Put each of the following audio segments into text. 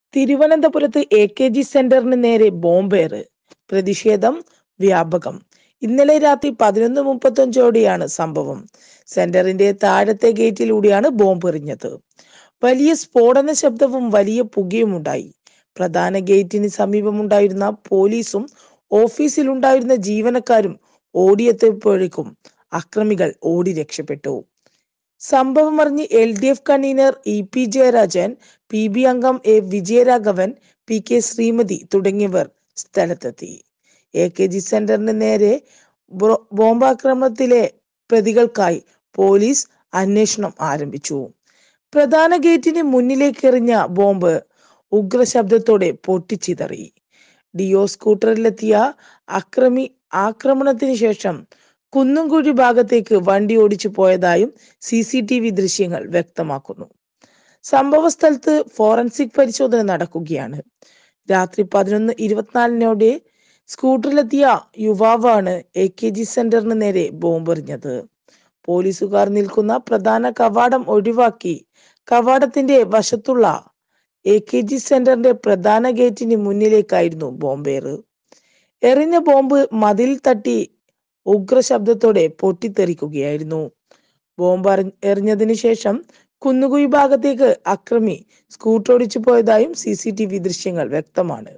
തിരുവനന്തപുരത്ത് A K G സെന്ററിന് നേരെ ബോംബേറ് പ്രതിഷേധം വ്യാപകം ഇന്നലെ രാത്രി പതിനൊന്ന് മുപ്പത്തഞ്ചോടെയാണ് സംഭവം സെന്ററിന്റെ താഴത്തെ ഗേറ്റിലൂടെയാണ് ബോംബ് എറിഞ്ഞത് വലിയ സ്ഫോടന ശബ്ദവും വലിയ പുകയും ഉണ്ടായി പ്രധാന ഗേറ്റിന് സമീപമുണ്ടായിരുന്ന പോലീസും ഓഫീസിലുണ്ടായിരുന്ന ജീവനക്കാരും ഓടിയെത്തിയപ്പോഴേക്കും അക്രമികൾ ഓടി രക്ഷപ്പെട്ടു സംഭവം അറിഞ്ഞ് L D F convener E P Jayarajan P B അംഗം A Vijayaraghavan P K Sreemathi തുടങ്ങിയവർ സ്ഥലത്തെത്തി എ കെ ജി സെന്ററിന് നേരെ ബോ- ബോംബാക്രമണത്തിലെ പ്രതികൾക്കായി പോലീസ് അന്വേഷണം ആരംഭിച്ചു പ്രധാന ഗേറ്റിന് മുന്നിലേക്ക് എറിഞ്ഞ ബോംബ് ഉഗ്രശബ്ദത്തോടെ പൊട്ടിച്ചിതറി ഡിയോ സ്കൂട്ടറിലെത്തിയ അക്രമി ആക്രമണത്തിന് ശേഷം കുന്നുംകുഴി ഭാഗത്തേക്ക് വണ്ടി ഓടിച്ചു പോയതായും സി സി ടി വി ദൃശ്യങ്ങൾ വ്യക്തമാക്കുന്നു സംഭവ സ്ഥലത്ത് ഫോറൻസിക് പരിശോധന നടക്കുകയാണ് രാത്രി പതിനൊന്ന് ഇരുപത്തിനാലിനോടെ സ്കൂട്ടറിലെത്തിയ യുവാവാണ് എ കെ ജി സെന്ററിന് നേരെ ബോംബെറിഞ്ഞത് പോലീസുകാർ നിൽക്കുന്ന പ്രധാന കവാടം ഒഴിവാക്കി കവാടത്തിന്റെ വശത്തുള്ള എ കെ ജി സെന്ററിന്റെ പ്രധാന ഗേറ്റിന് മുന്നിലേക്കായിരുന്നു ബോംബേറ് എറിഞ്ഞ ബോംബ് മതിൽ തട്ടി ഉഗ്രശബ്ദത്തോടെ പൊട്ടിത്തെറിക്കുകയായിരുന്നു ബോംബ് എറി- എറിഞ്ഞതിനു ശേഷം കുന്നുകുഴി ഭാഗത്തേക്ക് അക്രമി സ്കൂട്ടർ ഓടിച്ചു പോയതായും സി സി ടി വി ദൃശ്യങ്ങൾ വ്യക്തമാണ്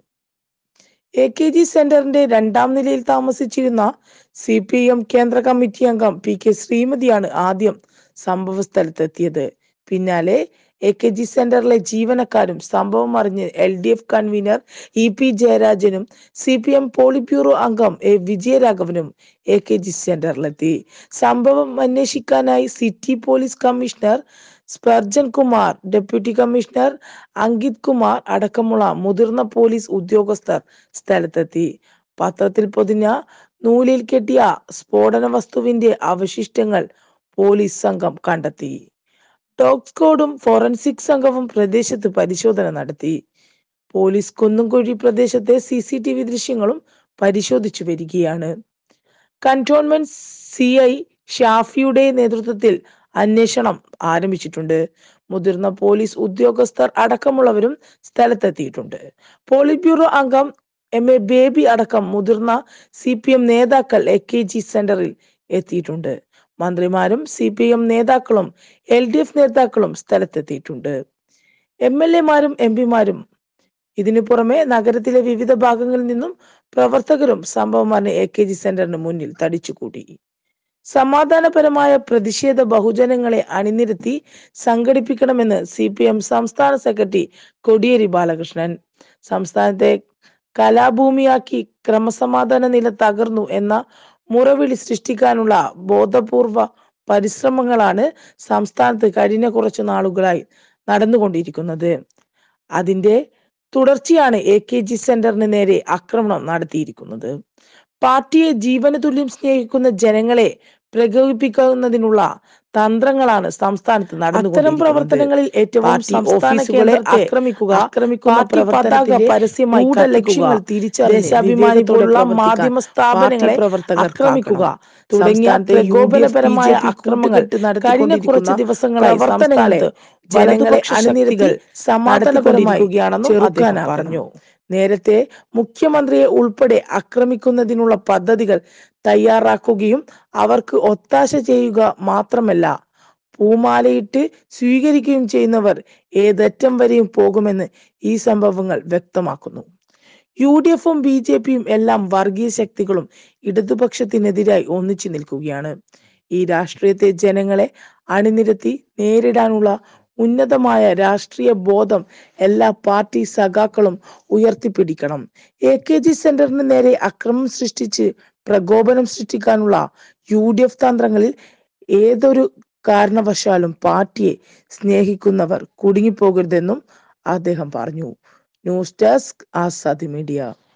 എ കെ ജി സെന്ററിന്റെ രണ്ടാം നിലയിൽ താമസിച്ചിരുന്ന സി പി എം കേന്ദ്ര കമ്മിറ്റി അംഗം പി കെ ശ്രീമതിയാണ് ആദ്യം സംഭവ സ്ഥലത്തെത്തിയത് പിന്നാലെ എ കെ ജി സെന്ററിലെ ജീവനക്കാരും സംഭവം അറിഞ്ഞ് L D F convener E P ജയരാജനും C P M politburo അംഗം എ വിജയരാഘവനും എ കെ ജി സെന്ററിലെത്തി സംഭവം അന്വേഷിക്കാനായി city police commissioner Spurgeon Kumar deputy commissioner Ankit Kumar അടക്കമുള്ള മുതിർന്ന പോലീസ് ഉദ്യോഗസ്ഥർ സ്ഥലത്തെത്തി പത്രത്തിൽ പൊതിഞ്ഞ നൂലിൽ കെട്ടിയ സ്ഫോടന വസ്തുവിന്റെ അവശിഷ്ടങ്ങൾ പോലീസ് സംഘം കണ്ടെത്തി ഡോഗ് സ്ക്വാഡും ഫോറൻസിക് സംഘവും പ്രദേശത്ത് പരിശോധന നടത്തി പോലീസ് കുന്നുംകുഴി പ്രദേശത്തെ സി സി ടി വി ദൃശ്യങ്ങളും പരിശോധിച്ചു വരികയാണ് കന്റോൺമെന്റ് സി ഐ ഷാഫിയുടെ നേതൃത്വത്തിൽ അന്വേഷണം ആരംഭിച്ചിട്ടുണ്ട് മുതിർന്ന പോലീസ് ഉദ്യോഗസ്ഥർ അടക്കമുള്ളവരും സ്ഥലത്തെത്തിയിട്ടുണ്ട് പോളിറ്റ് ബ്യൂറോ അംഗം എം എ ബേബി അടക്കം മുതിർന്ന സി പി എം നേതാക്കൾ എ കെ ജി സെന്ററിൽ എത്തിയിട്ടുണ്ട് മന്ത്രിമാരും സി പി എം നേതാക്കളും എൽ ഡി എഫ് നേതാക്കളും സ്ഥലത്തെത്തിയിട്ടുണ്ട് എം എൽ എമാരും എം പിമാരും ഇതിനു പുറമെ നഗരത്തിലെ വിവിധ ഭാഗങ്ങളിൽ നിന്നും പ്രവർത്തകരും സംഭവം അറിഞ്ഞ് എ കെ ജി സെന്ററിന് മുന്നിൽ തടിച്ചുകൂടി സമാധാനപരമായ പ്രതിഷേധ ബഹുജനങ്ങളെ അണിനിരത്തി സംഘടിപ്പിക്കണമെന്ന് സി പി എം സംസ്ഥാന സെക്രട്ടറി കോടിയേരി ബാലകൃഷ്ണൻ സംസ്ഥാനത്തെ കലാഭൂമിയാക്കി ക്രമസമാധാന നില തകർന്നു എന്ന മുറവിളി സൃഷ്ടിക്കാനുള്ള ബോധപൂർവ പരിശ്രമങ്ങളാണ് സംസ്ഥാനത്ത് കഴിഞ്ഞ കുറച്ചു നാളുകളായി നടന്നുകൊണ്ടിരിക്കുന്നത് അതിന്റെ തുടർച്ചയാണ് എ കെ ജി സെന്ററിന് നേരെ ആക്രമണം നടത്തിയിരിക്കുന്നത് പാർട്ടിയെ ജീവന തുല്യം സ്നേഹിക്കുന്ന ജനങ്ങളെ പ്രകോപിപ്പിക്കുന്നതിനുള്ള തന്ത്രങ്ങളാണ് സംസ്ഥാനത്ത് അത്തരം പ്രവർത്തനങ്ങളിൽ ഏറ്റവും പാർട്ടി സംസ്ഥാന ഓഫീസുകളെ കേന്ദ്രത്തെ ആക്രമിക്കുക, ആക്രമിക്കുന്ന പാർട്ടി പ്രവർത്തനത്തിന്റെ പതാക പരസ്യമായി ഗൂഢ കത്തിക്കുക, ലക്ഷ്യങ്ങൾ തിരിച്ചറിഞ്ഞ് ദേശാഭിമാനി വിവേകത്തോടെ പോലുള്ള പ്രവർത്തിക്കാൻ മാധ്യമ സ്ഥാപനങ്ങളെ പാർട്ടി പ്രവർത്തകർ ആക്രമിക്കുക കാക്കണം. തുടങ്ങിയ സംസ്ഥാനത്തെ പ്രകോപനപരമായ UDF, BJP അക്രമങ്ങൾ കൂട്ടുകെട്ട് കഴിഞ്ഞ കുറച്ച് നടത്തിക്കൊണ്ടിരിക്കുന്ന ദിവസങ്ങളായി പ്രവർത്തനങ്ങളെ സംസ്ഥാനത്ത് ജനങ്ങളെ വലതുപക്ഷ അണിനിരത്തി ശക്തികൾ സമാധാനപരമായി നടത്തിക്കൊണ്ടിരിക്കുകയാണെന്നും അദ്ദേഹം ചെറുക്കാനാക്കണം പറഞ്ഞു. നേരത്തെ മുഖ്യമന്ത്രിയെ ഉൾപ്പെടെ ആക്രമിക്കുന്നതിനുള്ള പദ്ധതികൾ തയ്യാറാക്കുകയും അവർക്ക് ഒത്താശ ചെയ്യുക മാത്രമല്ല പൂമാലയിട്ട് സ്വീകരിക്കുകയും ചെയ്യുന്നവർ ഏതറ്റം വരെയും പോകുമെന്ന് ഈ സംഭവങ്ങൾ വ്യക്തമാക്കുന്നു യു ഡി എഫും ബി ജെ പിയും എല്ലാം വർഗീയ ശക്തികളും ഇടതുപക്ഷത്തിനെതിരായി ഒന്നിച്ചു നിൽക്കുകയാണ് ഈ രാഷ്ട്രീയത്തെ ജനങ്ങളെ അണിനിരത്തി നേരിടാനുള്ള ഉന്നതമായ രാഷ്ട്രീയ ബോധം എല്ലാ പാർട്ടി സഖാക്കളും ഉയർത്തിപ്പിടിക്കണം എ കെ ജി സെന്ററിന് നേരെ അക്രമം സൃഷ്ടിച്ച് പ്രകോപനം സൃഷ്ടിക്കാനുള്ള യു ഡി എഫ് തന്ത്രങ്ങളിൽ ഏതൊരു കാരണവശാലും പാർട്ടിയെ സ്നേഹിക്കുന്നവർ കുടുങ്ങിപ്പോകരുതെന്നും അദ്ദേഹം പറഞ്ഞു ന്യൂസ് ഡെസ്ക് ആസാദി മീഡിയ